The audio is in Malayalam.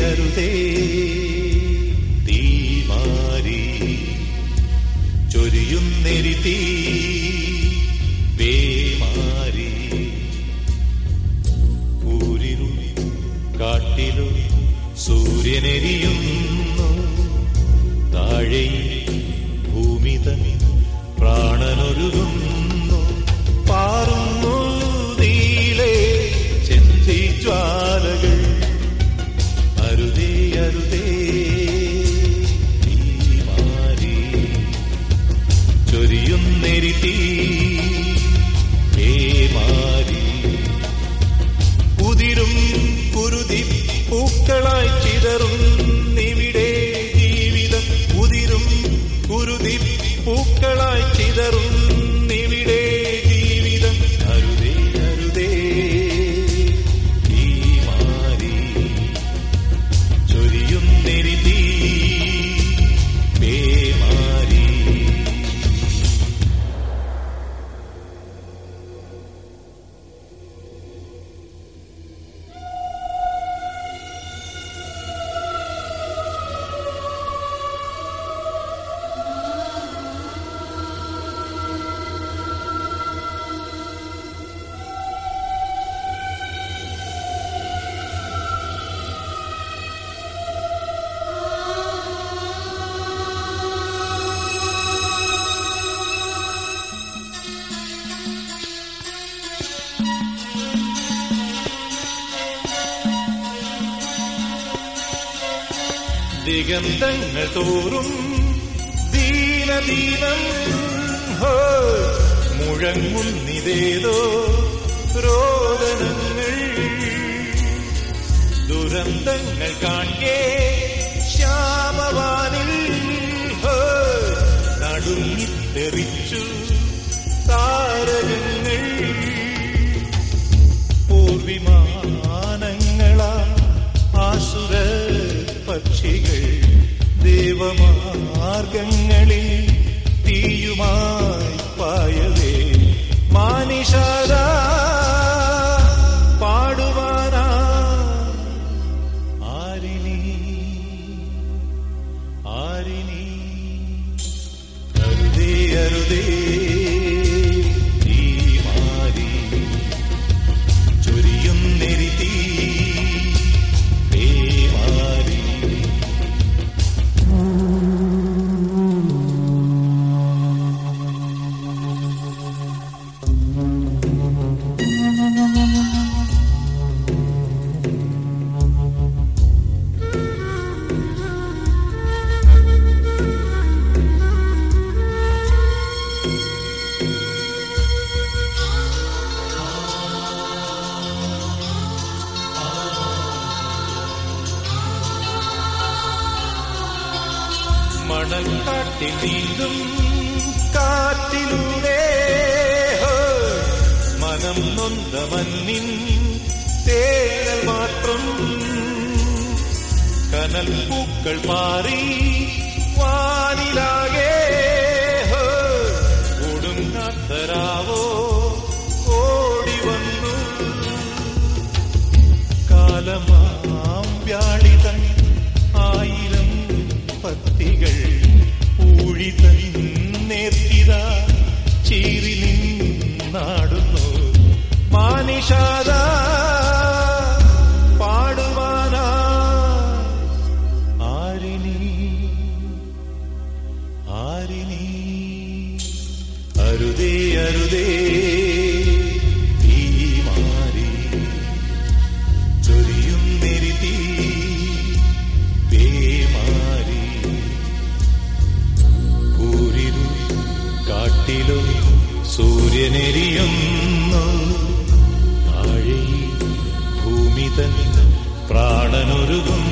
അരുതേ തീമാരി ചൊരിയുന്നെരി തീ പേമാരി ഊരിലും കാട്ടിലും സൂര്യനെരിയുന്നു താഴെ ഭൂമി തനി പ്രാണനൊരുകുന്നു പാറുന്നു നീളെ ചെന്തി ജ്വാലകൾ അരുതേ അരുതേ തീമാരി ചൊരിയുന്നെരി തീ പേമാരി ഉതിരും കുരുതി പൂക്കളായി ചിതറും നിവിടെ ജീവിതം ഉതിരും കുരുതി പൂക്കളായി ചിതറും നിവിടെ ജീവിതം അരുതേ അരുതേ ഈ മാറി ചൊരിയും നെരുതി പേമാരി ദിഗന്ധങ്ങൾ തോറും ദീനദീനം ഹോ മുഴങ്ങുന്നിതേതോ രോദനങ്ങൾ ദുരന്തങ്ങൾ കാണേ ശ്യാമവാനിൽ ഹോ നടുങ്ങിത്തെറിച്ചു താരകങ്ങൾ പൂർവിമാനങ്ങളാ ആസുര പക്ഷികൾ ദേവമാർഗങ്ങളിൽ തീയുമായി പായവേ മാനിഷാദ പാടുവാനാ ആരിനി ആരിനി അരുതേ അരുതേ ഈ മാരി ചൊരിയും നെരുതി പേമാരി മണൽക്കാട്ടിൽ നീന്തും കാറ്റിലൂടെ ഹോ, മനം നൊന്ത മണ്ണിൻ തേനൽ മാത്രം കനൽ പൂക്കൾ മാറി വാനിലാകെ ഹോ, കൊടുങ്കാത്തരാവോ ഓടി വന്നു കാലമാം വ്യാളിതൻ ആയിരം പത്തികൾ ഊഴിതൻ നേർത്തിത ചീറി നിന്നാടുന്നു മാനിഷാദ പാടുവാനാ ആരിനി ആരിനി അരുതേ അരുതേ ഈ മാറി ചൊരിയും നെരുതി പേമാരി കൂരിലും കാട്ടിലും സൂര്യനെരിയുന്നു താഴെ ഭൂമി തൻ പ്രാണനൊരുകും